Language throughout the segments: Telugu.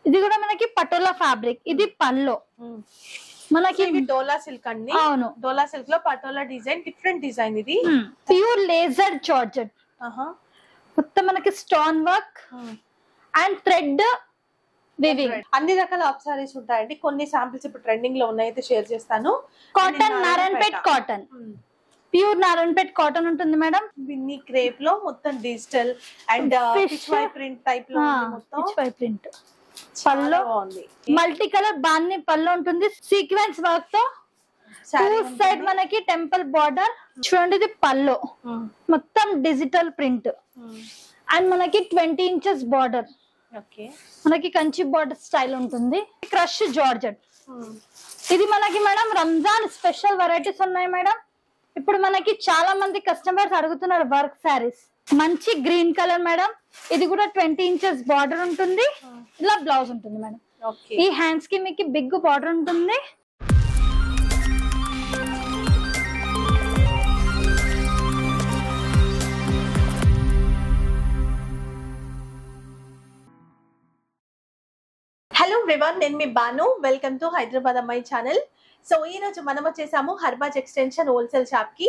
ఇది కూడా మనకి పటోలా ఫ్యాబ్రిక్ ఇది పల్లో మనకి ఇది డోలా సిల్క్ అండి అవును డోలా సిల్క్ లో పటోలా డిజైన్ డిఫరెంట్ డిజైన్ ఇది ప్యూర్ లేజర్ జార్జెట్ ఆహా. మొత్తం మనకి stone work and thread weaving అన్ని రకాల ఆఫ్ సారీస్ ఉంటాయండి కొన్ని శాంపిల్స్ ఇప్పుడు ట్రెండింగ్ లో ఉన్నాయి అయితే షేర్ చేస్తాను cotton Narayanpet cotton pure Narayanpet cotton ఉంటుంది మేడం బిన్ని క్రేప్ లో మొత్తం digital and Fish. Fish why print type లో ఉంది మొత్తం ప్రింట్ చాలా పళ్ళు. బాగుంది మల్టీ కలర్ బాన్ని పళ్ళు ఉంటుంది సీక్వెన్స్ వర్క్ తో టూ Saree సైడ్ మనకి టెంపుల్ బార్డర్ చూడండి ఇది పళ్ళు ఉమ్, మొత్తం డిజిటల్ ప్రింట్ ఉమ్. అండ్ మనకి ట్వంటీ ఇంచెస్ బార్డర్ ఓకే మనకి కంచి బార్డర్ స్టైల్ ఉంటుంది క్రష్ జార్జెట్ ఉమ్, ఇది మనకి మేడం రంజాన్ స్పెషల్ వెరైటీస్ ఉన్నాయి మేడం ఇప్పుడు మనకి చాలా మంది కస్టమర్స్ అడుగుతున్నారు వర్క్ శారీస్ మంచి గ్రీన్ కలర్ మేడం ఇది కూడా ట్వంటీ ఇంచెస్ బార్డర్ ఉంటుంది ఇలా బ్లౌజ్ ఉంటుంది మేడం ఓకే ఈ హ్యాండ్స్ కి మీకు బిగ్ బార్డర్ ఉంటుంది హలో ఎవ్రీవన్ నేను మీ బాను వెల్కమ్ టు హైదరాబాద్ అమ్మాయి ఛానల్ సో ఈ రోజు మనం వచ్చేసాము హర్బాజ్ ఎక్స్టెన్షన్ హోల్సేల్ షాప్ కి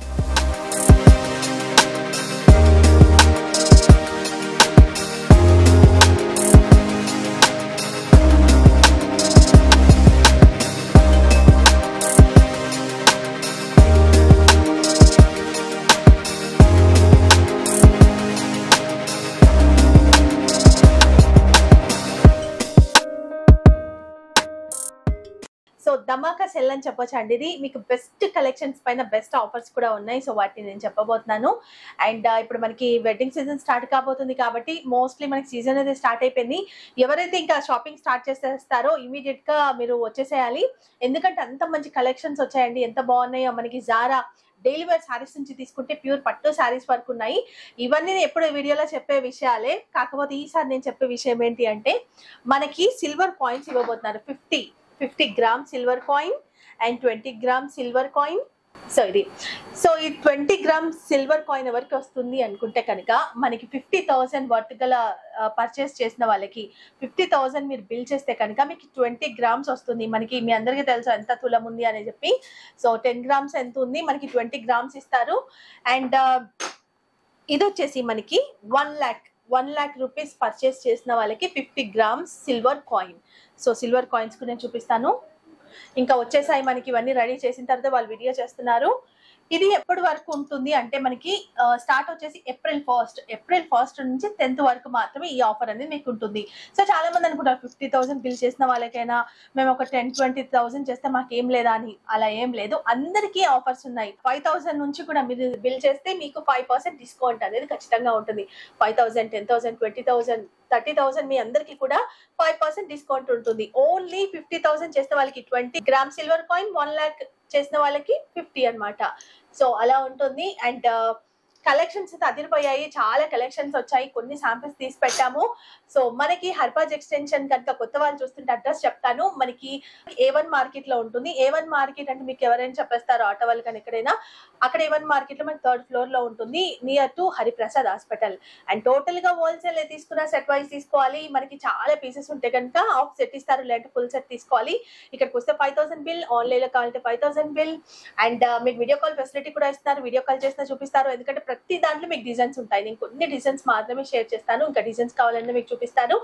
సో ధమాకా సెల్ అని చెప్పొచ్చు అండి ఇది మీకు బెస్ట్ కలెక్షన్స్ పైన బెస్ట్ ఆఫర్స్ కూడా ఉన్నాయి సో వాటిని నేను చెప్పబోతున్నాను అండ్ ఇప్పుడు మనకి వెడ్డింగ్ సీజన్ స్టార్ట్ కాబోతుంది కాబట్టి మోస్ట్లీ మనకి సీజన్ అయితే స్టార్ట్ అయిపోయింది ఎవరైతే ఇంకా షాపింగ్ స్టార్ట్ చేసేస్తారో ఇమీడియట్ గా మీరు వచ్చేసేయాలి ఎందుకంటే అంత మంచి కలెక్షన్స్ వచ్చాయండి ఎంత బాగున్నాయో మనకి జారా డైలీ వేర్ శారీస్ నుంచి తీసుకుంటే ప్యూర్ పట్టు శారీస్ వరకు ఉన్నాయి ఇవన్నీ నేను ఎప్పుడు వీడియోలో చెప్పే విషయాలే కాకపోతే ఈసారి నేను చెప్పే విషయం ఏంటి అంటే మనకి సిల్వర్ కాయిన్స్ ఇవ్వబోతున్నారు fifty fifty gram silver coin and twenty gram silver coin so ఇది సో ఈ ట్వంటీ గ్రామ్ సిల్వర్ కాయిన్ ఎవరికి వస్తుంది అనుకుంటే కనుక మనకి ఫిఫ్టీ థౌసండ్ వర్త్ గల పర్చేస్ చేసిన వాళ్ళకి ఫిఫ్టీ థౌసండ్ మీరు బిల్ చేస్తే కనుక మీకు ట్వంటీ గ్రామ్స్ వస్తుంది మనకి మీ అందరికీ తెలుసు ఎంత తులం ఉంది అని చెప్పి సో టెన్ గ్రామ్స్ ఎంత ఉంది మనకి ట్వంటీ గ్రామ్స్ ఇస్తారు అండ్ ఇది వచ్చేసి మనకి one lakh one lakh rupees purchase చేసిన వాళ్ళకి fifty grams silver coin so silver coins కూడా నేను చూపిస్తాను ఇంకా వచ్చేసాయి మనకి ఇవన్నీ రెడీ చేసిన తర్వాత వాళ్ళు వీడియో చేస్తున్నారు ఇది ఎప్పటి వరకు ఉంటుంది అంటే మనకి స్టార్ట్ వచ్చేసి ఏప్రిల్ ఫస్ట్ ఏప్రిల్ ఫస్ట్ నుంచి టెన్త్ వరకు మాత్రమే ఈ ఆఫర్ అనేది మీకు ఉంటుంది సో చాలా మంది అనుకుంటారు ఫిఫ్టీ థౌసండ్ బిల్ చేసిన వాళ్ళకైనా మేము ఒక టెన్ ట్వంటీ థౌసండ్ చేస్తే మాకేం లేదా అని అలా ఏం లేదు అందరికీ ఆఫర్స్ ఉన్నాయి ఫైవ్ థౌసండ్ నుంచి కూడా మీరు బిల్ చేస్తే మీకు ఫైవ్ పర్సెంట్ డిస్కౌంట్ అనేది ఖచ్చితంగా ఉంటుంది five thousand ten thousand twenty thousand thirty thousand మీ అందరికీ కూడా ఫైవ్ పర్సెంట్ డిస్కౌంట్ ఉంటుంది ఓన్లీ ఫిఫ్టీ థౌసండ్ చేసిన వాళ్ళకి twenty gram silver coin one lakh చేసిన వాళ్ళకి ఫిఫ్టీ అన్నమాట సో అలా ఉంటుంది అండ్ కలెక్షన్స్ అయితే అదిరిపోయాయి చాలా కలెక్షన్స్ వచ్చాయి కొన్ని శాంపిల్స్ తీసి పెట్టాము సో మనకి హర్బాజ్ ఎక్స్టెన్షన్ కనుక కొత్త వాళ్ళు చూస్తుంటే అడ్రస్ చెప్తాను మనకి ఏ వన్ మార్కెట్ లో ఉంటుంది ఏ వన్ మార్కెట్ అంటే మీకు ఎవరైనా చెప్పేస్తారు ఆటో వాళ్ళు కానీ ఎక్కడైనా అక్కడ ఏ వన్ మార్కెట్ లో మనకి థర్డ్ ఫ్లోర్ లో ఉంటుంది near to Hariprasad hospital and total గా హోల్సేల్ తీసుకున్న సెట్ వైజ్ తీసుకోవాలి మనకి చాలా పీసెస్ ఉంటే కనుక హాఫ్ సెట్ ఇస్తారు లేదంటే ఫుల్ సెట్ తీసుకోవాలి ఇక్కడికి వస్తే ఫైవ్ థౌసండ్ బిల్ ఆన్లైన్ లో కావాలంటే ఫైవ్ థౌసండ్ బిల్ అండ్ మీకు వీడియో కాల్ ఫెసిలిటీ కూడా ఇస్తారు వీడియో కాల్ చేసినా చూపిస్తారు ఎందుకంటే ప్రతి దాంట్లో మీకు డిజైన్స్ ఉంటాయి నేను కొన్ని డిజైన్స్ మాత్రమే షేర్ చేస్తాను ఇంకా డిజైన్స్ కావాలంటే మీకు చూపిస్తాను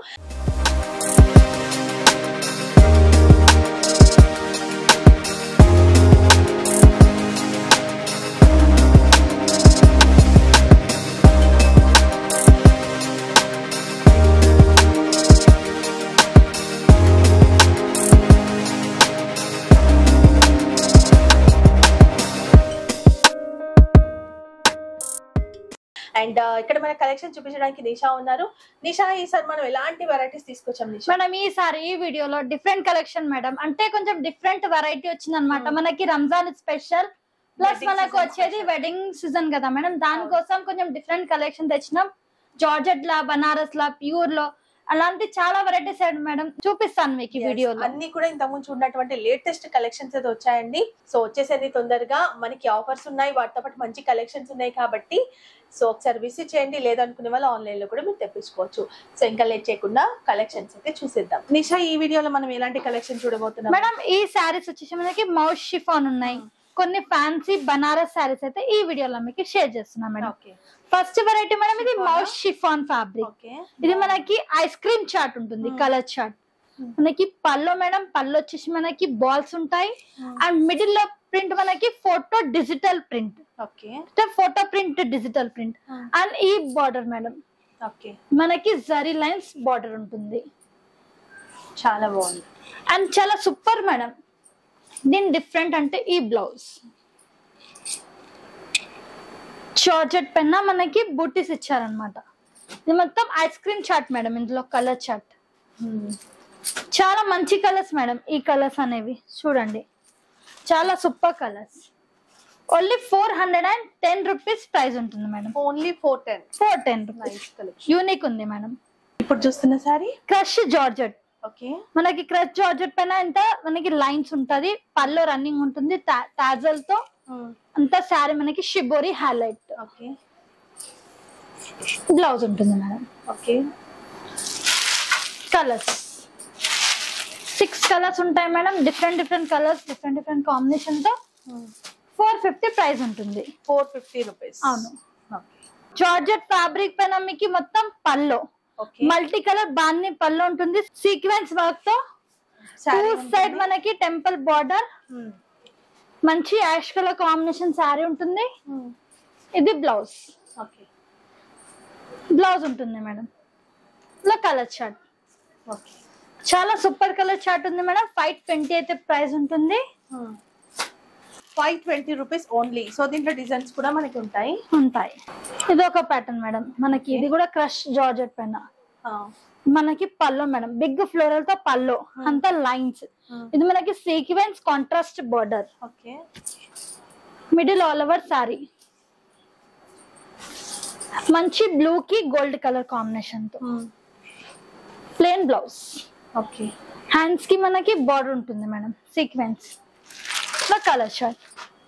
అండ్ ఇక్కడ మన కలెక్షన్ చూపించడానికి నిషా ఉన్నారు నిషా ఈసారి మనం ఎలాంటి వెరైటీస్ తీసుకొచ్చాం నిషా మేడం ఈసారి ఈ వీడియోలో డిఫరెంట్ కలెక్షన్ మేడం అంటే కొంచెం డిఫరెంట్ వెరైటీ వచ్చింది అనమాట Hmm. మనకి రంజాన్ స్పెషల్ ప్లస్ Wedding మనకు season వచ్చేది special. వెడ్డింగ్ సీజన్ కదా మేడం దానికోసం కొంచెం డిఫరెంట్ కలెక్షన్ తెచ్చినాం జార్జెట్ లా బనారస్ లా ప్యూర్ లో అలాంటి చాలా వెరైటీస్ మేడం చూపిస్తాను మీకు ఈ Yes, వీడియోలో అన్ని కూడా ఇంతకుముందు చూడనటువంటి లేటెస్ట్ కలెక్షన్స్ అయితే వచ్చాయండి సో వచ్చేసేది తొందరగా మనకి ఆఫర్స్ ఉన్నాయి వాటితో పాటు మంచి కలెక్షన్స్ ఉన్నాయి కాబట్టి సో ఒకసారి విజిట్ చేయండి లేదనుకునే వాళ్ళు ఆన్లైన్ లో కూడా మీరు తెప్పించుకోవచ్చు సో ఇంకా లేట్ చేయకుండా కలెక్షన్స్ అయితే చూసేద్దాం నిషా ఈ వీడియోలో మనం ఎలాంటి కలెక్షన్ చూడబోతున్నాం మేడం ఈ శారీస్ వచ్చేసి మనకి మౌస్ షిఫాన్ ఉన్నాయి కొన్ని ఫ్యాన్సీ బనారస్ శారీస్ అయితే ఈ వీడియోలో మీకు షేర్ చేస్తున్నాం madam okay first variety madam ఇది Chiffon ఆ? మౌస్ షిఫాన్ ఫ్యాబ్రిక్ ఓకే ఇది మనకి ఐస్ క్రీమ్ చాట్ ఉంటుంది Hmm. Colour chart Hmm. మనకి పల్లో మేడం పళ్ళు వచ్చేసి మనకి బాల్స్ ఉంటాయి అండ్ మిడిల్ లో ప్రింట్ మనకి ఫోటో డిజిటల్ ప్రింట్ ఓకే అంటే photo print digital print Hmm. And ఈ బార్డర్ మేడం ఓకే మనకి జరీ లైన్స్ బార్డర్ ఉంటుంది చాలా బాగుంది అండ్ చాలా సూపర్ మేడం దీని డిఫరెంట్ అంటే ఈ బ్లౌజ్ జార్జెట్ పెన్న మనకి బూటీస్ ఇచ్చారనమాట ఇది మొత్తం ఐస్ క్రీమ్ చాట్ మేడం ఇందులో కలర్ చాట్ చాలా మంచి కలర్స్ మేడం ఈ కలర్స్ అనేవి చూడండి చాలా super colours only four hundred and ten rupees price ఉంటుంది madam only four ten four ten rupees nice collection unique ఉంది మేడం ఇప్పుడు చూస్తున్న సారీ క్రష్ జార్జెట్ ఓకే మనకి క్రష్ జార్జెట్ పైన ఎంత మనకి లైన్స్ ఉంటది పల్లో రన్నింగ్ ఉంటుంది టాజల్ తో అంతా శారీ మనకి షిబోరి హైలైట్ ఓకే బ్లౌజ్ ఉంటుంది madam okay colours six colours ఉంటాయి madam different different colours different different combination తో ఫోర్ ఫిఫ్టీ ప్రైస్ ఉంటుంది ఫోర్ ఫిఫ్టీ రూపీస్ అవును జార్జెట్ ఫ్యాబ్రిక్ పైన మీకు మొత్తం పల్లో ఓకే మల్టీ కలర్ బాన్ని పల్లో ఉంటుంది సీక్వెన్స్ వర్క్ తో టూ సైడ్ మనకి టెంపుల్ బార్డర్ మంచి యాష్ కలర్ కాంబినేషన్ శారీ ఉంటుంది ఇది బ్లౌజ్ ఓకే బ్లౌజ్ ఉంటుంది మేడం ఇలా కలర్ చార్ట్ ఓకే చాలా సూపర్ కలర్ చార్ట్ ఉంది మేడం ఫైవ్ ట్వంటీ అయితే ప్రైస్ ఉంటుంది five twenty rupees only so దీంట్లో డిజైన్స్ కూడా మనకి ఉంటాయి ఉంటాయి ఇది ఒక ప్యాటర్న్ మేడం మనకి ఇది కూడా క్రష్ జార్జెట్ పైన మనకి పల్లో మేడం బిగ్ ఫ్లోరల్ తో పల్లో అంతా లైన్స్ ఇది మనకి sequence contrast border okay middle all over sari మంచి బ్లూ కి గోల్డ్ కలర్ కాంబినేషన్ తో ప్లేన్ బ్లౌజ్ ఓకే హ్యాండ్స్ కి మనకి బార్డర్ ఉంటుంది madam sequence colour shirt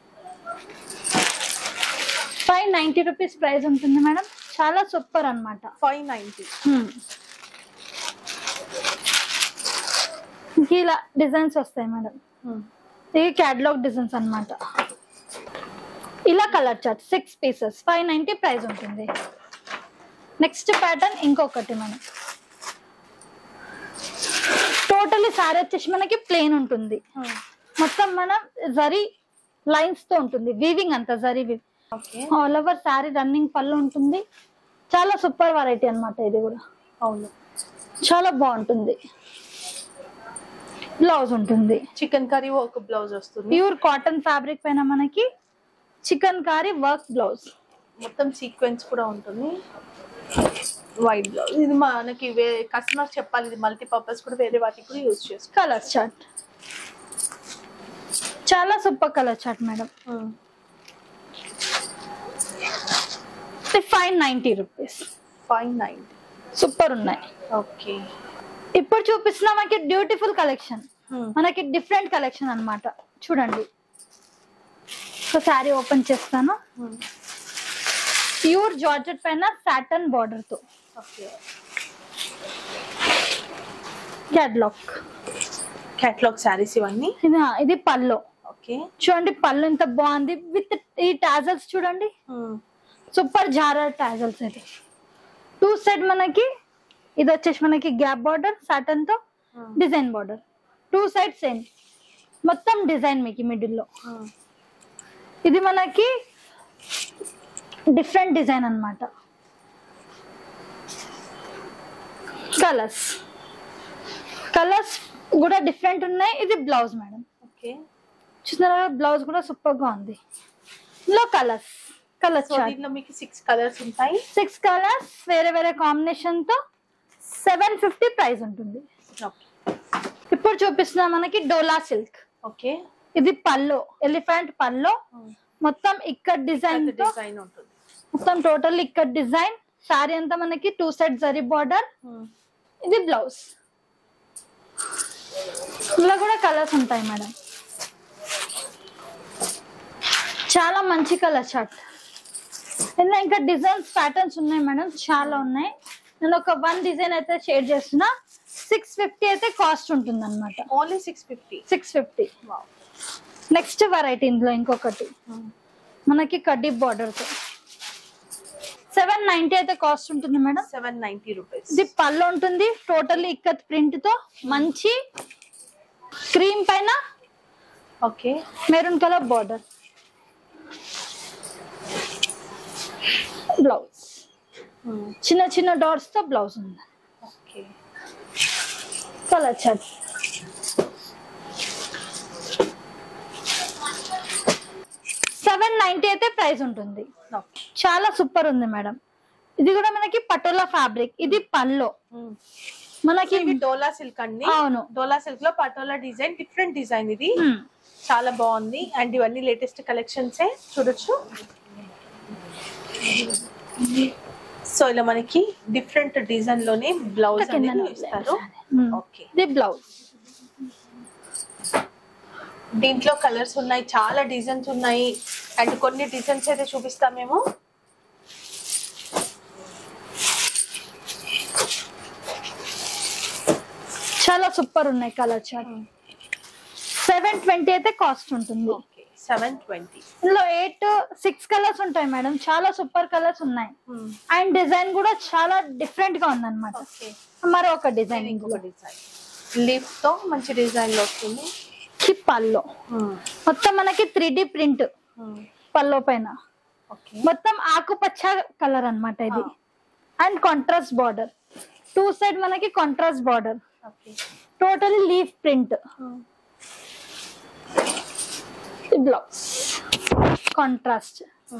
five ninety rupees price ఉంటుంది మేడం చాలా సూపర్ అన్నమాట ఫైవ్ నైన్టీ ఇంక ఇలా డిజైన్స్ వస్తాయి మేడం ఇది క్యాటలాగ్ డిజైన్స్ అన్నమాట ఇలా colour chart six pieces five ninety price ఉంటుంది నెక్స్ట్ ప్యాటర్న్ ఇంకొకటి మనం టోటలీ సారీ వచ్చేసి మనకి ప్లేన్ ఉంటుంది మొత్తం మనం జరీ లైన్స్ తో ఉంటుంది వీవింగ్ అంతా zari weave okay all over sari running pallu ఉంటుంది చాలా సూపర్ వెరైటీ అన్నమాట ఇది కూడా అవును చాలా బాగుంటుంది బ్లౌజ్ ఉంటుంది చికెన్ కర్రీ ఒక బ్లౌజ్ వస్తుంది ప్యూర్ కాటన్ ఫ్యాబ్రిక్ పైన మనకి చికెన్ కారీ వర్క్ బ్లౌజ్ మొత్తం సీక్వెన్స్ కూడా ఉంటుంది వైట్ బ్లౌజ్ ఇది మనకి కస్టమర్ చెప్పాలి ఇది మల్టీపర్పస్ కూడా వేరే వాటికి కూడా యూజ్ చేసుకో కలర్ చార్ట్ చాలా super colour chart madam five ninety rupees five ninety super ఉన్నాయి ఓకే ఇప్పుడు చూపిస్తున్న మనకి బ్యూటిఫుల్ కలెక్షన్ మనకి డిఫరెంట్ కలెక్షన్ అన్నమాట చూడండి ఒక శారీ ఓపెన్ చేస్తాను ప్యూర్ జార్జెట్ పైన సాటన్ బార్డర్ తో ఓకే క్యాట్లాగ్ క్యాట్లాగ్ శారీస్ ఇవన్నీ ఇది ఇది పల్లో ఓకే చూడండి పళ్ళు ఎంత బాగుంది విత్ ఈ టాజల్స్ చూడండి సూపర్ జారా టాజల్స్ ఇది టూ సైడ్ మనకి ఇది వచ్చేసి మనకి గ్యాప్ బార్డర్ సాటన్ తో design border two side same మొత్తం డిజైన్ మీకు మిడిల్ లో ఇది మనకి డిఫరెంట్ డిజైన్ అన్నమాట కలర్స్ కలర్స్ కూడా డిఫరెంట్ ఉన్నాయి ఇది బ్లౌజ్ మేడం ఓకే చూస్తున్నారా బ్లౌజ్ కూడా సూపర్ గా ఉంది ఇందులో కలర్స్ కలర్స్ సో దీంట్లో మీకు సిక్స్ కలర్స్ ఉంటాయి సిక్స్ కలర్స్ వేరే వేరే కాంబినేషన్ తో సెవెన్ ఫిఫ్టీ ప్రైస్ ఉంటుంది ఓకే ఇప్పుడు చూపిస్తున్నా మనకి డోలా సిల్క్ ఓకే ఇది పల్లో ఎలిఫెంట్ పల్లో మొత్తం ఇక్కడ డిజైన్ తో డిజైన్ ఉంటుంది మొత్తం టోటల్ ఇక్కడ డిజైన్ సారీ అంతా మనకి టూ సెట్ జరీ బార్డర్ ఇది బ్లౌజ్ ఇలా కూడా కలర్స్ ఉంటాయి మేడం చాలా మంచి కలర్ చార్ట్ ఇందులో ఇంకా డిజైన్స్ ప్యాటర్న్స్ ఉన్నాయి మేడం చాలా ఉన్నాయి నేను ఒక వన్ డిజైన్ అయితే షేర్ చేస్తున్నా సిక్స్ ఫిఫ్టీ అయితే కాస్ట్ ఉంటుంది అనమాట only six fifty six fifty next variety ఇందులో ఇంకొకటి మనకి కడ్డీ బార్డర్ తో సెవెన్ నైన్టీ అయితే కాస్ట్ ఉంటుంది మేడం సెవెన్ నైన్టీ రూపీస్ ఇది పళ్ళు ఉంటుంది టోటల్లీ ఇక్కత్ ప్రింట్ తో మంచి క్రీమ్ పైన okay maroon colour border blouse చిన్న చిన్న డాట్స్ తో బ్లౌజ్ ఉంది okay colour chart seven ninety అయితే ప్రైస్ ఉంటుంది ఓకే చాలా సూపర్ ఉంది మేడం ఇది కూడా మనకి పటోలా ఫ్యాబ్రిక్ ఇది పల్లో మనకి ఇవి డోలా సిల్క్ అండి అవును డోలా సిల్క్ లో పటోలా డిజైన్ డిఫరెంట్ డిజైన్ ఇది Hmm. చాలా బాగుంది అండ్ ఇవన్నీ లేటెస్ట్ కలెక్షన్స్ చూడొచ్చు సో ఇలా మనకి డిఫరెంట్ డిజైన్ లోనే బ్లౌజ్ ఇంకా కిందన అనేది ఇస్తారు Hmm. ఓకే ఇది బ్లౌజ్ దీంట్లో కలర్స్ ఉన్నాయి చాలా డిజైన్స్ ఉన్నాయి అండ్ కొన్ని డిజైన్స్ అయితే చూపిస్తాం మేము చాలా సూపర్ ఉన్నాయి కలర్ చార్ట్ సెవెన్ ట్వంటీ అయితే కాస్ట్ ఉంటుంది ఓకే సెవెన్ ట్వంటీ ఇందులో ఎయిట్ సిక్స్ కలర్స్ ఉంటాయి మేడం చాలా సూపర్ కలర్స్ ఉన్నాయి అండ్ డిజైన్ కూడా చాలా డిఫరెంట్ గా ఉంది అనమాట ఓకే మరొక డిజైన్ ఇంకొక డిజైన్ లీఫ్ తో మంచి డిజైన్ లో వస్తుంది పల్లో మొత్తం మనకి త్రీ డి ప్రింట్ పల్లో పైన ఓకే మొత్తం ఆకుపచ్చ కలర్ అన్నమాట ఇది and contrast border two side మనకి contrast border okay total leaf print blouse contrast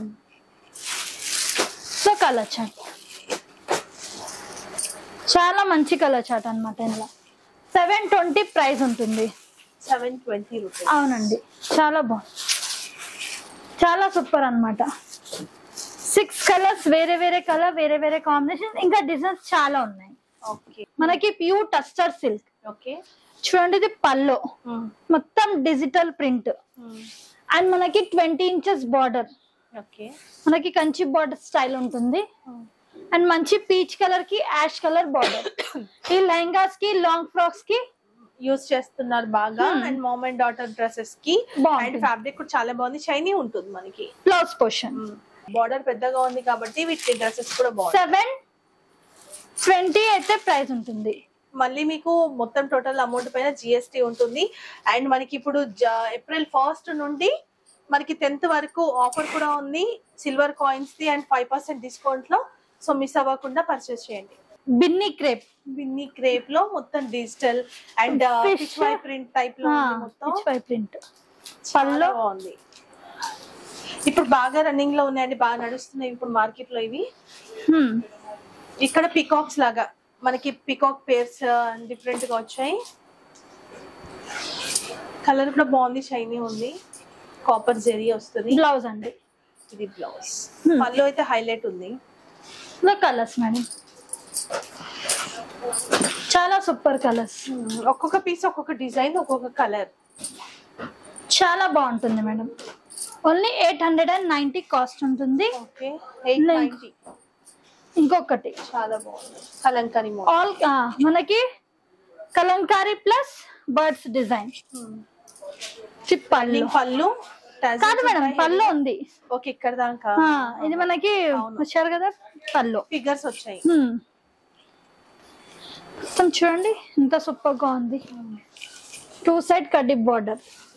so colour chart చాలా మంచి కలర్ చాట్ అన్నమాట ఇందులో సెవెన్ ట్వంటీ ప్రైస్ ఉంటుంది సెవెన్ ట్వంటీ రూపీస్ అవునండి చాలా బాగుంది చాలా సూపర్ అన్నమాట సిక్స్ కలర్స్ వేరే వేరే కలర్ వేరే వేరే కాంబినేషన్ ఇంకా డిజైన్స్ చాలా ఉన్నాయి ఓకే మనకి ప్యూర్ టస్టర్ సిల్క్ ఓకే చూడండి ఇది పల్లో మొత్తం డిజిటల్ ప్రింట్ అండ్ మనకి ట్వంటీ ఇంచెస్ బార్డర్ ఓకే మనకి కంచి బార్డర్ స్టైల్ ఉంటుంది అండ్ మంచి పీచ్ కలర్ కి యాష్ కలర్ బార్డర్ ఈ లెహంగాస్ కి లాంగ్ ఫ్రాక్స్ కి యూస్ చేస్తున్నారు బాగా Hmm. And mom and daughter dresses కి బాగుంటుంది. అండ్ ఫ్యాబ్రిక్ కూడా చాలా బాగుంది షైనీ ఉంటుంది మనకి బ్లౌజ్ పోర్షన్ బార్డర్ పెద్దగా ఉంది కాబట్టి వీటి డ్రెస్సెస్ కూడా బాగుంది సెవెన్ ట్వంటీ అయితే ప్రైస్ ఉంటుంది మళ్ళీ మీకు మొత్తం టోటల్ అమౌంట్ పైన జిఎస్టీ ఉంటుంది అండ్ మనకి ఇప్పుడు ఏప్రిల్ ఫస్ట్ నుండి మనకి టెన్త్ వరకు ఆఫర్ కూడా ఉంది సిల్వర్ కాయిన్స్ ది అండ్ ఫైవ్ పర్సెంట్ డిస్కౌంట్ లో సో మిస్ అవ్వకుండా పర్చేస్ చేయండి బిన్ని క్రేప్ బిన్ని క్రేప్ లో మొత్తం digital and Fish. Fish why print type లో ఉంది మొత్తం ప్రింట్ చాలా పళ్ళు. బాగుంది ఇప్పుడు బాగా రన్నింగ్ లో ఉన్నాయండి బాగా నడుస్తున్నాయి ఇప్పుడు మార్కెట్ లో ఇవి ఇక్కడ పికాక్స్ లాగా మనకి పికాక్ పేర్స్ డిఫరెంట్ గా వచ్చాయి కలర్ కూడా బాగుంది షైనీ ఉంది కాపర్ జెరీ వస్తుంది బ్లౌజ్ అండి ఇది బ్లౌజ్ Hmm. పళ్ళు అయితే హైలైట్ ఉంది కలర్స్ మేడం చాలా సూపర్ కలర్స్ ఒక్కొక్క పీస్ ఒక్కొక్క డిజైన్ ఒక్కొక్క కలర్ చాలా బాగుంటుంది madam only eight hundred and ninety cost ఉంటుంది ఓకే ఎయిట్ Link. నైన్టీ ఇంకొకటి చాలా బాగుంది కలంకారీ మోడల్ ఆల్ మనకి కలంకారీ ప్లస్ బర్డ్స్ డిజైన్ పళ్ళు పళ్ళు tassels కాదు మేడం ఉంటాయి. పళ్ళు ఉంది ఓకే ఇక్కడ దాకా ఆ, ఇది మనకి అవును. వచ్చారు కదా పళ్ళు ఫిగర్స్ వచ్చాయి హ్మ్. మొత్తం చూడండి ఎంత సూపర్ గా ఉంది టూ సైడ్ కడ్డీ border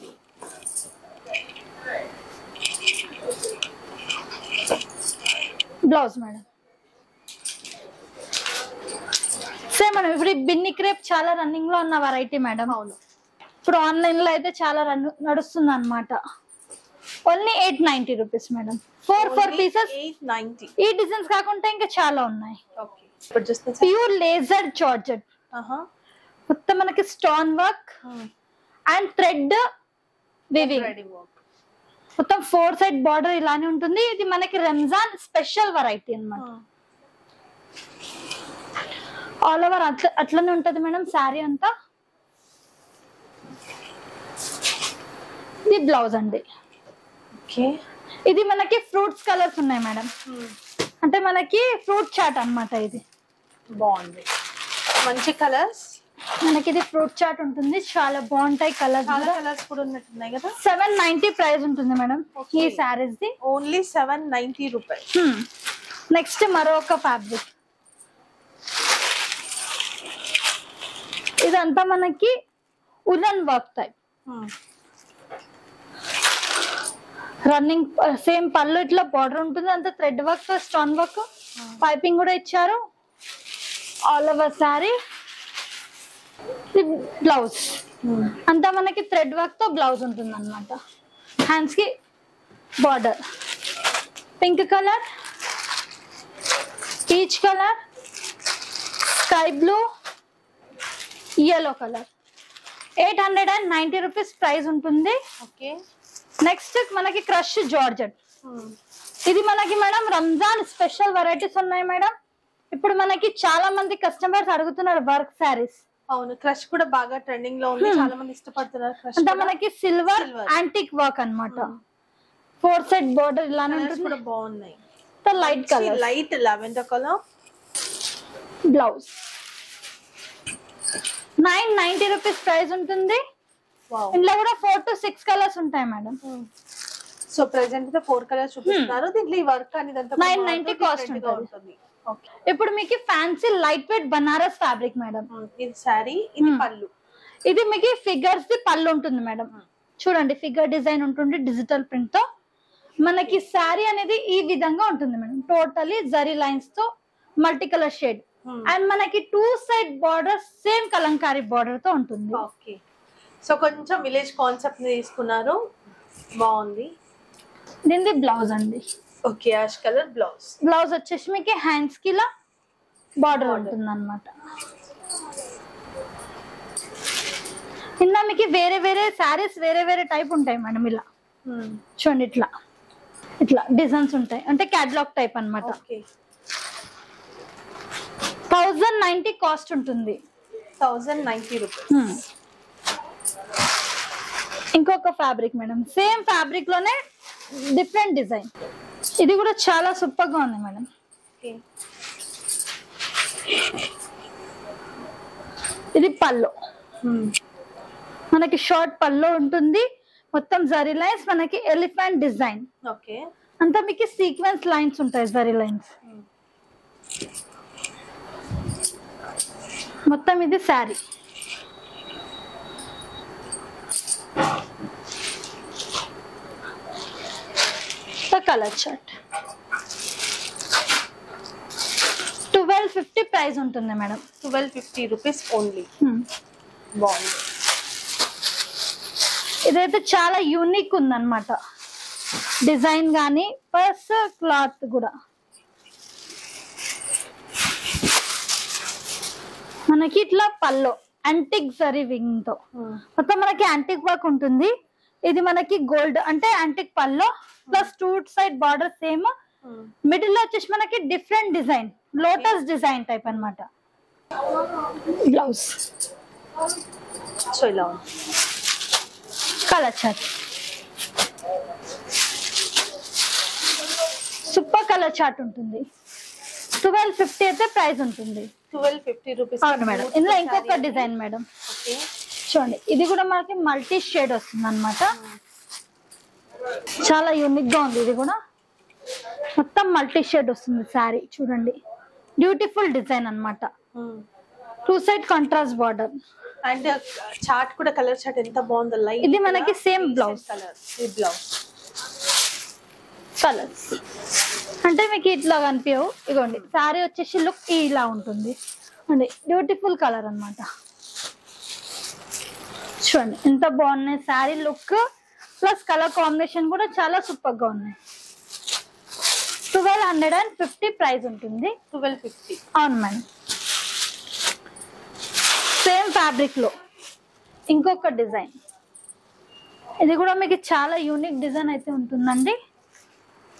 blouse madam same madam ఇప్పుడు ఈ బిన్ని క్రేప్ చాలా రన్నింగ్ లో ఉన్న వెరైటీ మేడం అవును ఇప్పుడు ఆన్లైన్ లో అయితే చాలా రన్ నడుస్తుంది అనమాట only eight ninety rupees madam four four pieces eight ninety ఈ డిజైన్స్ కాకుండా ఇంకా చాలా ఉన్నాయి ఓకే ఇప్పుడు చూస్తే ప్యూర్ లేజర్ జార్జెట్ ఆహా మొత్తం మనకి stone work and thread weaving ready work మొత్తం ఫోర్ సైడ్ బార్డర్ ఇలానే ఉంటుంది ఇది మనకి రంజాన్ స్పెషల్ వెరైటీ అన్నమాట ఆల్ ఓవర్ అట్లా అట్లనే ఉంటది మేడం శారీ అంతా ఇది బ్లౌజ్ అండి ఓకే ఇది మనకి ఫ్రూట్స్ కలర్స్ ఉన్నాయి మేడం అంటే మనకి ఫ్రూట్ చాట్ అన్నమాట ఇది బాగుంది మంచి కలర్స్ మనకి ఇది ఫ్రూట్ చాట్ ఉంటుంది చాలా బాగుంటాయి కలర్స్ చాలా కలర్స్ కూడా ఉన్నట్టున్నాయి కదా సెవెన్ నైన్టీ ప్రైస్ ఉంటుంది మేడం Okay. ఈ శారీస్ ది only seven ninety rupees next మరొక ఫ్యాబ్రిక్ ఇదంతా మనకి woollen work type running same pallu ఇట్లా బార్డర్ ఉంటుంది అంత thread work stone work piping కూడా ఇచ్చారు ఆల్ ఓవర్ శారీ బ్లౌజ్ అంతా మనకి థ్రెడ్ వర్క్ తో బ్లౌజ్ ఉంటుంది అనమాట హ్యాండ్స్ కి border pink colour peach colour sky blue yellow colour eight hundred and ninety rupees price ఉంటుంది ఓకే నెక్స్ట్ మనకి క్రష్ జార్జెట్ ఇది మనకి మేడం రంజాన్ స్పెషల్ వెరైటీస్ ఉన్నాయి మేడం ఇప్పుడు మనకి చాలా మంది కస్టమర్స్ అడుగుతున్నారు వర్క్ శారీస్ అవును క్రష్ కూడా బాగా ట్రెండింగ్ లో ఉంది చాలా మంది ఇష్టపడుతున్నారు క్రష్ అంటే మనకి సిల్వర్ Silver. యాంటిక్ వర్క్ అన్నమాట ఫోర్ సెట్ బోర్డర్ ఇలానే కలర్స్ ఉంటుంది కూడా బాగున్నాయి light colour light lavender colour blouse nine ninety rupees price ఉంటుంది వావ్ ఇందులో కూడా ఫోర్ టు సిక్స్ కలర్స్ ఉంటాయి మేడం సో ప్రెసెంట్ గా ఫోర్ కలర్స్ చూపిస్తున్నారు దీంట్లో ఈ వర్క్ అనేది అంతా 990 cost ఉంటుంది. ఉంటుంది ఓకే ఇప్పుడు మీకు fancy light weight Banaras fabric madam ఇది శారీ ఇది పళ్ళు ఇది మీకు ఫిగర్స్ ది పళ్ళు ఉంటుంది మేడం చూడండి ఫిగర్ డిజైన్ ఉంటుంది డిజిటల్ ప్రింట్ తో మనకి శారీ అనేది ఈ విధంగా ఉంటుంది మేడం టోటలీ జరీ లైన్స్ తో multi colour shade Hmm. And మనకి two side border same Kalamkari border తో ఉంటుంది ఓకే సో కొంచెం విలేజ్ కాన్సెప్ట్ తీసుకున్నారు బాగుంది దీనిది బ్లౌజ్ అండి okay ash colour blouse blouse వచ్చేసి మీకు హ్యాండ్స్ కి ఇలా బార్డర్ ఉంటుంది అనమాట ఇలా మీకు వేరే వేరే శారీస్ వేరే వేరే టైప్ ఉంటాయి మేడం ఇలా చూడండి ఇట్లా ఇట్లా డిజైన్స్ ఉంటాయి అంటే క్యాటలాగ్ టైప్ అన్నమాట ఓకే థౌజండ్ నైన్టీ కాస్ట్ ఉంటుంది థౌజండ్ నైన్టీ రూపీస్ Hmm. ఇంకొక ఫ్యాబ్రిక్ మేడం సేమ్ ఫ్యాబ్రిక్ లోనే డిఫరెంట్ డిజైన్ ఇది కూడా చాలా సూపర్ గా ఉంది మేడం ఓకే ఇది పళ్ళు మనకి షార్ట్ పళ్ళు ఉంటుంది మొత్తం జరీ లైన్స్ మనకి ఎలిఫెంట్ డిజైన్ ఓకే అంతా మీకు సీక్వెన్స్ లైన్స్ ఉంటాయి జరీ లైన్స్ మొత్తం ఇది sari colour chart twelve fifty price ఉంటుంది madam twelve fifty rupees only Hmm. బాగుంది ఇదైతే చాలా యూనిక్ ఉందన్నమాట డిజైన్ కానీ ప్లస్ క్లాత్ కూడా మనకి ఇట్లా పల్లో యాంటిక్ జరీ వింగ్ తో మొత్తం మనకి యాంటిక్ వర్క్ ఉంటుంది ఇది మనకి గోల్డ్ అంటే antique pallu plus two side border same middle లో వచ్చేసి మనకి different design lotus design type అన్నమాట బ్లౌజ్ సో ఇలా ఉంది colour chart super colour chart ఉంటుంది ట్వెల్వ్ ఫిఫ్టీ అయితే ప్రైస్ ఉంటుంది ట్వెల్వ్ ఫిఫ్టీ రూపీస్ అవును మేడం ఇందులో ఇంకొక డిజైన్ మేడం ఓకే చూడండి ఇది కూడా మనకి మల్టీ షేడ్ వస్తుంది అనమాట చాలా యూనిక్ గా ఉంది ఇది కూడా మొత్తం మల్టీ షేడ్ వస్తుంది శారీ చూడండి బ్యూటిఫుల్ డిజైన్ అన్నమాట two side contrast border and chart కూడా కలర్ చార్ట్ ఎంత బాగుందో లైట్ ఇది మనకి same blouse. కలర్ ఈ బ్లౌజ్ కలర్స్ అంటే మీకు ఇట్లా కనిపించవు ఇగోండి శారీ వచ్చేసి లుక్ ఇలా ఉంటుంది అండి బ్యూటిఫుల్ కలర్ అన్నమాట చూడండి ఎంత బాగున్నాయి sari look plus colour combination కూడా చాలా సూపర్ గా ఉన్నాయి twelve hundred and fifty price ఉంటుంది ట్వెల్వ్ ఫిఫ్టీ అవును మేడం సేమ్ ఫ్యాబ్రిక్ లో ఇంకొక డిజైన్ ఇది కూడా మీకు చాలా యూనిక్ డిజైన్ అయితే ఉంటుందండి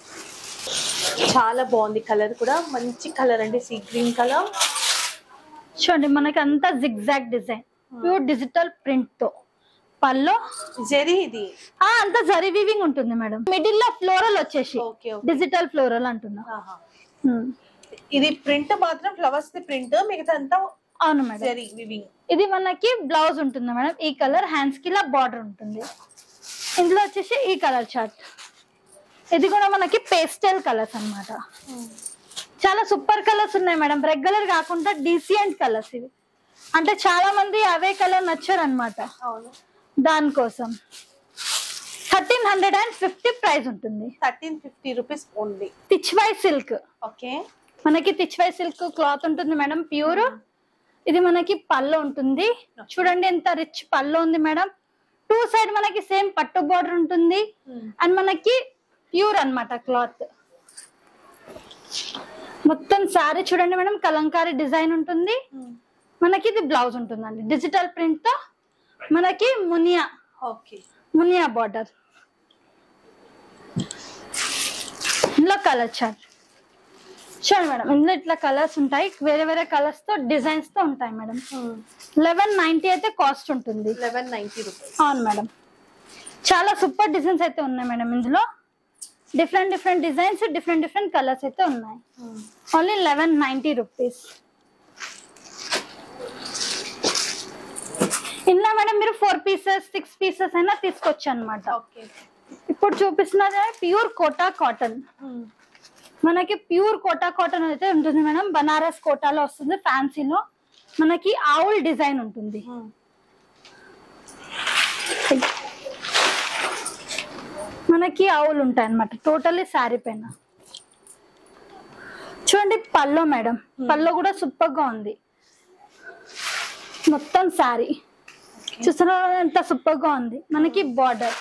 చాలా బాగుంది కలర్ కూడా మంచి కలర్ అండి సీ గ్రీన్ కలర్ చూడండి మనకి అంతా zigzag design pure digital print తో పల్లో జెరీ ఇది ఆ అంతా జరీ వీవింగ్ ఉంటుంది మేడం మిడిల్ లో ఫ్లోరల్ వచ్చేసి ఓకే ఓకే డిజిటల్ ఫ్లోరల్ అంటున్నా ఆహా. ఉమ్. ఇది ప్రింట్ మాత్రం ఫ్లవర్స్ ది ప్రింట్ మిగతా అంతా అవును మేడం జెరీ వివింగ్ ఇది మనకి బ్లౌజ్ ఉంటుంది మేడం ఈ కలర్ హ్యాండ్స్ కి ఇలా బార్డర్ ఉంటుంది ఇందులో వచ్చేసి ఈ కలర్ చార్ట్ ఇది కూడా మనకి పేస్టల్ కలర్స్ అన్నమాట చాలా సూపర్ కలర్స్ ఉన్నాయి మేడం రెగ్యులర్ కాకుండా డీసియంట్ కలర్స్ ఇవి అంటే చాలా మంది అవే కలర్ నచ్చారు అనమాట అవును దానికోసం thirteen hundred and fifty price ఉంటుంది థర్టీన్ ఫిఫ్టీ రూపీస్ ఓన్లీ తిచ్వై సిల్క్ ఓకే మనకి తిచ్వై సిల్క్ క్లాత్ ఉంటుంది మేడం ప్యూర్ ఇది మనకి పళ్ళు ఉంటుంది చూడండి ఎంత రిచ్ పళ్ళు ఉంది మేడం టూ సైడ్ మనకి సేమ్ పట్టు బార్డర్ ఉంటుంది అండ్ మనకి ప్యూర్ అన్నమాట క్లాత్ మొత్తం శారీ చూడండి మేడం కలంకారీ డిజైన్ ఉంటుంది మనకి ఇది బ్లౌజ్ ఉంటుందండి డిజిటల్ ప్రింట్ తో మనకి మునియా ఓకే మునియా బార్డర్ ఇందులో కలర్ చార్ట్ చూడండి మేడం ఇందులో ఇట్లా కలర్స్ ఉంటాయి వేరే వేరే కలర్స్ తో డిజైన్స్ తో ఉంటాయి మేడం లెవెన్ నైన్టీ అయితే కాస్ట్ ఉంటుంది లెవెన్ నైన్టీ రూపీస్ అవును మేడం చాలా సూపర్ డిజైన్స్ అయితే ఉన్నాయి మేడం ఇందులో different different designs different different colours అయితే ఉన్నాయి ఓన్లీ లెవెన్ నైన్టీ రూపీస్ ఇందులో మేడం మీరు ఫోర్ పీసెస్ సిక్స్ పీసెస్ అయినా తీసుకోవచ్చు అనమాట ఓకే ఇప్పుడు చూపిస్తున్నది ప్యూర్ కోటా కాటన్ మనకి ప్యూర్ కోటా కాటన్ అయితే ఉంటుంది మేడం బనారస్ కోటాలో వస్తుంది ఫ్యాన్సీలో మనకి ఆవుల్ డిజైన్ ఉంటుంది మనకి ఆవులు ఉంటాయి అనమాట టోటల్లీ శారీ పైన చూడండి పల్లో మేడం పల్లో కూడా సూపర్ గా ఉంది మొత్తం శారీ చూస్తున్నారు ఎంత సూపర్ గా ఉంది మనకి బార్డర్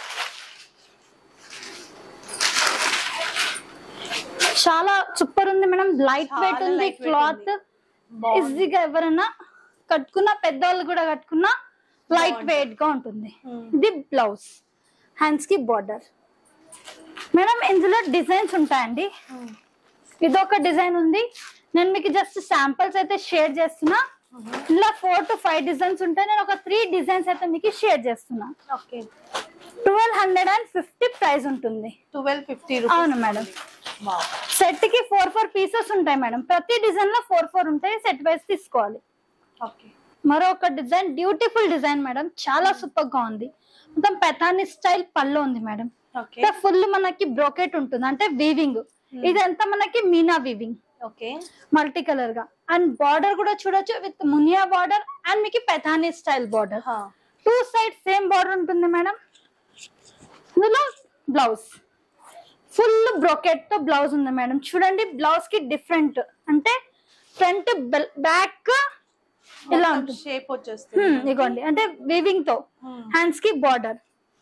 చాలా సూపర్ ఉంది మేడం లైట్ చాలా వెయిట్ ఉంది light weight క్లాత్ బాగుంది. ఈజీగా ఎవరైనా కట్టుకున్న పెద్దవాళ్ళు కూడా కట్టుకున్న లైట్ వెయిట్ గా ఉంటుంది ఇది బ్లౌజ్ హ్యాండ్స్ కి బార్డర్ మేడం ఇందులో డిజైన్స్ ఉంటాయండి ఇదొక డిజైన్ ఉంది నేను మీకు జస్ట్ శాంపిల్స్ అయితే షేర్ చేస్తున్నా ఇలా ఫోర్ టు ఫైవ్ డిజైన్స్ ఉంటాయి నేను ఒక త్రీ డిజైన్స్ అయితే మీకు షేర్ చేస్తున్నా okay twelve hundred and fifty price ఉంటుంది ట్వెల్వ్ ఫిఫ్టీ అవును రూపీస్ మేడం సెట్ కి ఫోర్ ఫోర్ పీసెస్ ఉంటాయి మేడం ప్రతి డిజైన్ లో ఫోర్ ఫోర్ ఉంటాయి సెట్ వైస్ తీసుకోవాలి ఓకే మరొక డిజైన్ బ్యూటిఫుల్ డిజైన్ మేడం చాలా సూపర్ గా ఉంది మొత్తం పెథాని స్టైల్ పళ్ళు ఉంది మేడం ఓకే ఫుల్ మనకి బ్రోకెట్ ఉంటుంది అంటే వీవింగ్ ఇదంతా మనకి meena weaving okay multi colour గా అండ్ బార్డర్ కూడా చూడొచ్చు విత్ మునియా బార్డర్ అండ్ మీకు Paithani style border two side same border ఉంటుంది మేడం ఇందులో బ్లౌజ్ ఫుల్ బ్రోకెట్ తో బ్లౌజ్ ఉంది మేడం చూడండి బ్లౌజ్ కి డిఫరెంట్ అంటే ఫ్రంట్ బ్యాక్ ఇలా ఉంటుంది షేప్ వచ్చేస్తుంది హ్మ్, ఇగోండి అంటే వీవింగ్ తో Hmm. హ్యాండ్స్ కి బార్డర్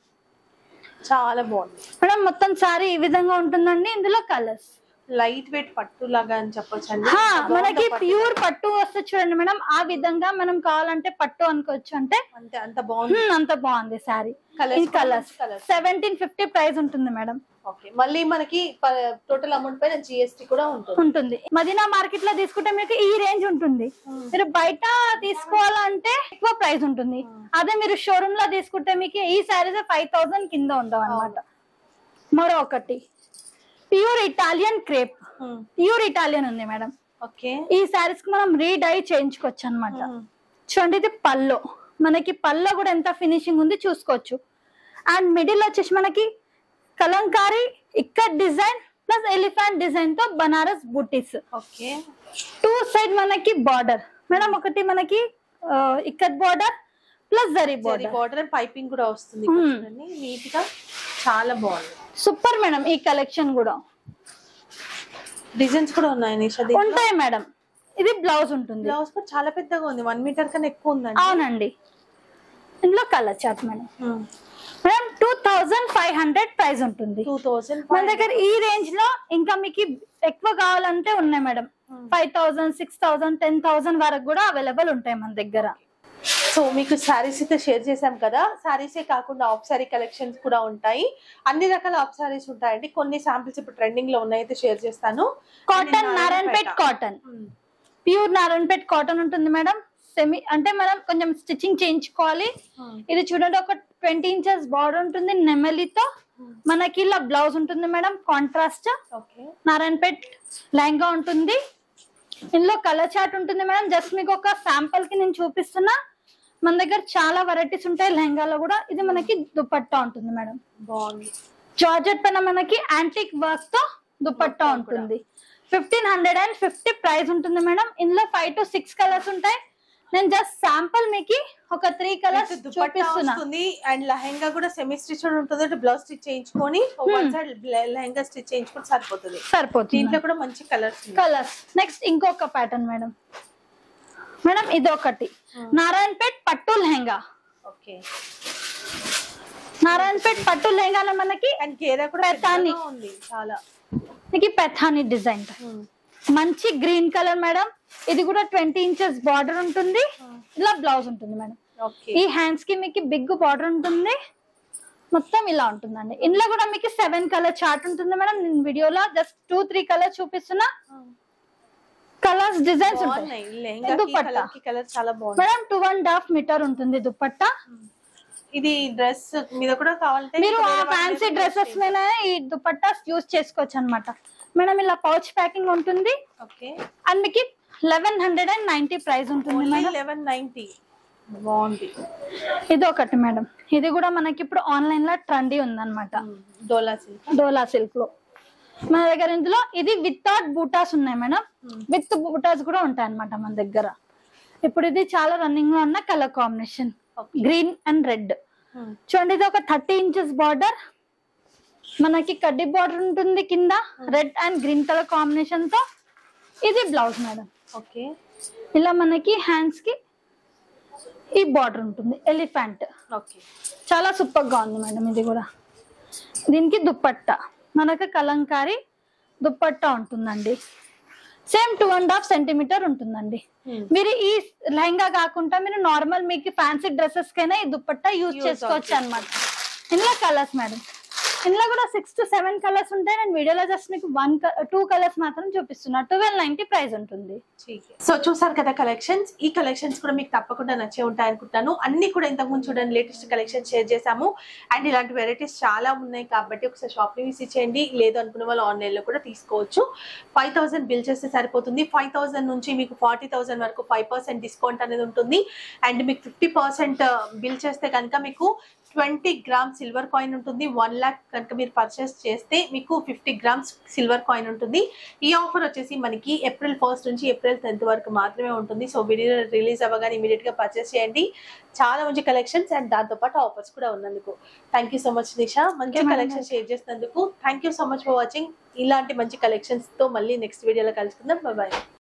చాలా బాగుంది మేడం మొత్తం సారీ ఈ విధంగా ఉంటుందండి ఇందులో కలర్స్ లైట్ వెయిట్ పట్టు లాగా అని చెప్పొచ్చు అండి మనకి ప్యూర్ పట్టు వస్తే చూడండి మేడం ఆ విధంగా మనం కావాలంటే పట్టు అనుకోవచ్చు అంటే అంతే అంత బాగుంది హ్మ్, అంత బాగుంది సారీ Colours ఈ కూడా కలర్స్ మంచి colours. సెవెంటీన్ ఫిఫ్టీ ప్రైస్ ఉంటుంది మేడం ఓకే మళ్ళీ మనకి టోటల్ అమౌంట్ పైన జిఎస్టీ కూడా ఉంటుంది ఉంటుంది మదీనా మార్కెట్ లో తీసుకుంటే మీకు ఈ రేంజ్ ఉంటుంది మీరు బయట తీసుకోవాలంటే ఎక్కువ ప్రైస్ ఉంటుంది అదే మీరు షోరూమ్ లో తీసుకుంటే మీకు ఈ శారీస్ ఫైవ్ థౌసండ్ కింద ఉండవు అనమాట మరో ఒకటి pure Italian crepe pure Italian ఉంది మేడం ఓకే ఈ శారీస్ కి మనం రీడై చేయించుకోవచ్చు అనమాట చూడండి ఇది పల్లో మనకి పల్లో కూడా ఎంత ఫినిషింగ్ ఉంది చూసుకోవచ్చు అండ్ మిడిల్ వచ్చేసి మనకి కలంకారీ ఇక్కడ డిజైన్ ప్లస్ ఎలిఫెంట్ డిజైన్ తో Banaras butis okay two side మనకి బార్డర్ మేడం ఒకటి మనకి ikat border plus zari zari border border piping కూడా వస్తుంది Hmm. నీట్ గా చాలా బాగుంది సూపర్ మేడం ఈ కలెక్షన్ కూడా డిజైన్స్ కూడా ఉన్నాయి నిషా ఉంటాయి మేడం ఇది బ్లౌజ్ ఉంటుంది బ్లౌజ్ కూడా చాలా పెద్దగా ఉంది వన్ మీటర్ కన్నా ఎక్కువ ఉందండి అవునండి ఇందులో colour chart madam madam two thousand five hundred price ఉంటుంది టూ థౌసండ్ మన దగ్గర ఈ రేంజ్ లో ఇంకా మీకు ఎక్కువ కావాలంటే ఉన్నాయి madam five thousand six thousand ten thousand వరకు కూడా అవైలబుల్ ఉంటాయి మన దగ్గర సో మీకు శారీస్ అయితే షేర్ చేశాం కదా శారీసే కాకుండా ఆఫ్ శారీ కలెక్షన్స్ కూడా ఉంటాయి అన్ని రకాల ఆఫ్ శారీస్ ఉంటాయండి కొన్ని శాంపిల్స్ ఇప్పుడు ట్రెండింగ్ లో ఉన్నాయి అయితే షేర్ చేస్తాను కాటన్ ఇది Narayanpet cotton Hmm. Pure Narayanpet cotton ఉంటుంది మేడం సెమీ అంటే మనం కొంచెం స్టిచ్చింగ్ చేయించుకోవాలి ఇది చూడండి ఒక ట్వంటీ ఇంచెస్ బార్డర్ ఉంటుంది నెమలితో మనకి ఇలా బ్లౌజ్ ఉంటుంది madam contrast okay Narayanpet lehenga ఉంటుంది ఇందులో కలర్ చార్ట్ ఉంటుంది మేడం జస్ట్ మీకు ఒక శాంపుల్ కి నేను చూపిస్తున్నా మన దగ్గర చాలా వెరైటీస్ ఉంటాయి లెహంగాలో కూడా ఇది మనకి దుపట్టా ఉంటుంది మేడం బాగుంది జార్జెట్ పైన మనకి యాంటిక్ వర్క్ తో దుపట్టా మొత్తం ఉంటుంది fifteen hundred and fifty price ఉంటుంది మేడం ఇందులో ఫైవ్ టు సిక్స్ కలర్స్ ఉంటాయి నేను జస్ట్ శాంపుల్ మీకు ఒక త్రీ కలర్స్ విత్ దుపట్టా చూపిస్తున్నా వస్తుంది అండ్ లెహంగా కూడా సెమీ స్టిచ్ ఉంటుంది అంటే బ్లౌజ్ స్టిచ్ చేయించుకొని వన్ సైడ్ లెహంగా స్టిచ్ చేయించుకొని సరిపోతుంది సరిపోతుంది దీంట్లో కూడా మంచి కలర్స్ కలర్స్ నెక్స్ట్ ఇంకొక ప్యాటర్న్ మేడం మేడం ఇది ఒకటి నారాయణపేట్ పట్టు లెహంగా ఓకే నారాయణపేట్ పట్టు లెహంగాలో మనకి అండ్ గేరా కూడా పెద్దాని. పెద్దగా ఉంది చాలా మనకి పెథాని డిజైన్ మంచి గ్రీన్ కలర్ మేడం ఇది కూడా ట్వంటీ ఇంచెస్ బార్డర్ ఉంటుంది ఇలా బ్లౌజ్ ఉంటుంది మేడం ఓకే ఈ హ్యాండ్స్ కి మీకు బిగ్ బార్డర్ ఉంటుంది మొత్తం ఇలా ఉంటుందండి ఇందులో కూడా మీకు సెవెన్ కలర్ చార్ట్ ఉంటుంది మేడం నేను వీడియోలో జస్ట్ టూ త్రీ కలర్ చూపిస్తున్నా కలర్స్ డిజైన్స్ ఉంటాయి బాగున్నాయి లెహంగా దుపట్టా. కలర్ కి కలర్ చాలా బాగుంది madam two and half metre ఉంటుంది దుపట్టా ఇది డ్రెస్ మీద కూడా కావాలంటే మీరు ఇంకా ఆ వేరే వాటి ఫ్యాన్సీ మీద డ్రెస్సెస్ మీద ఈ దుపట్టాస్ యూజ్ చేసుకోవచ్చు అన్నమాట మేడం ఇలా పౌచ్ ప్యాకింగ్ ఉంటుంది ఓకే అండ్ మీకు eleven hundred and ninety price ఉంటుంది ఓన్లీ మేడం లెవెన్ నైన్టీ బాగుంది ఇది ఒకటి మేడం ఇది కూడా మనకి ఇప్పుడు ఆన్లైన్ లో ట్రెండీ ఉందన్నమాట డోలా సిల్క్ డోలా సిల్క్ లో మన దగ్గర ఇందులో ఇది వితౌట్ బూటాస్ ఉన్నాయి మేడం విత్ బూటాస్ కూడా ఉంటాయి అన్నమాట మన దగ్గర ఇప్పుడు ఇది చాలా రన్నింగ్ లో ఉన్న colour combination Okay. Green and red చూడండి ఇది ఒక థర్టీ ఇంచెస్ బార్డర్ మనకి కడ్డీ బార్డర్ ఉంటుంది కింద red and green colour combination తో ఇది బ్లౌజ్ మేడం ఓకే ఇలా మనకి హ్యాండ్స్ కి ఈ బార్డర్ ఉంటుంది ఎలిఫెంట్ ఓకే చాలా సూపర్ గా ఉంది మేడం ఇది కూడా దీనికి దుప్పట్టా మనకు కలంకారీ దుప్పట్టా ఉంటుందండి same two and half centimetre ఉంటుందండి మీరు ఈ లెహంగా కాకుండా మీరు నార్మల్ మీకు ఫ్యాన్సీ డ్రెస్సెస్ కైనా ఈ దుపట్టా యూజ్ Use చేసుకోవచ్చు అవుతుంది. అన్నమాట ఇందులో కలర్స్ మేడం ఇందులో కూడా సిక్స్ టు సెవెన్ కలర్స్ ఉంటాయి నేను వీడియోలో జస్ట్ మీకు వన్ టూ కలర్స్ మాత్రం చూపిస్తున్నా ట్వెల్వ్ నైన్టీ ప్రైస్ ఉంటుంది సో చూసారు కదా కలెక్షన్స్ ఈ కలెక్షన్స్ కూడా మీకు తప్పకుండా నచ్చే ఉంటాయి అనుకుంటాను అన్ని కూడా ఇంతకు ముందు చూడండి లేటెస్ట్ కలెక్షన్ షేర్ చేశాము అండ్ ఇలాంటి వెరైటీస్ చాలా ఉన్నాయి కాబట్టి ఒకసారి షాప్ ని విజిట్ చేయండి లేదు అనుకున్న వాళ్ళు ఆన్లైన్ లో కూడా తీసుకోవచ్చు ఫైవ్ థౌసండ్ బిల్ చేస్తే సరిపోతుంది ఫైవ్ థౌసండ్ నుంచి మీకు ఫార్టీ థౌసండ్ వరకు ఫైవ్ పర్సెంట్ డిస్కౌంట్ అనేది ఉంటుంది అండ్ మీకు ఫిఫ్టీ పర్సెంట్ బిల్ చేస్తే కనుక మీకు ట్వంటీ గ్రామ్స్ సిల్వర్ కాయిన్ ఉంటుంది వన్ లాక్ కనుక మీరు పర్చేస్ చేస్తే మీకు ఫిఫ్టీ గ్రామ్స్ సిల్వర్ కాయిన్ ఉంటుంది ఈ ఆఫర్ వచ్చేసి మనకి ఏప్రిల్ ఫస్ట్ నుంచి ఏప్రిల్ టెన్త్ వరకు మాత్రమే ఉంటుంది సో వీడియో రిలీజ్ అవ్వగానే ఇమీడియట్ గా పర్చేస్ చేయండి చాలా మంచి కలెక్షన్స్ అండ్ దాంతో పాటు ఆఫర్స్ కూడా ఉన్నందుకు thank you so much Nisha మంచి Okay, madam. కలెక్షన్ షేర్ చేసినందుకు thank you so much for watching ఇలాంటి మంచి కలెక్షన్స్ తో మళ్ళీ నెక్స్ట్ వీడియోలో కలుసుకుందాం బాయ్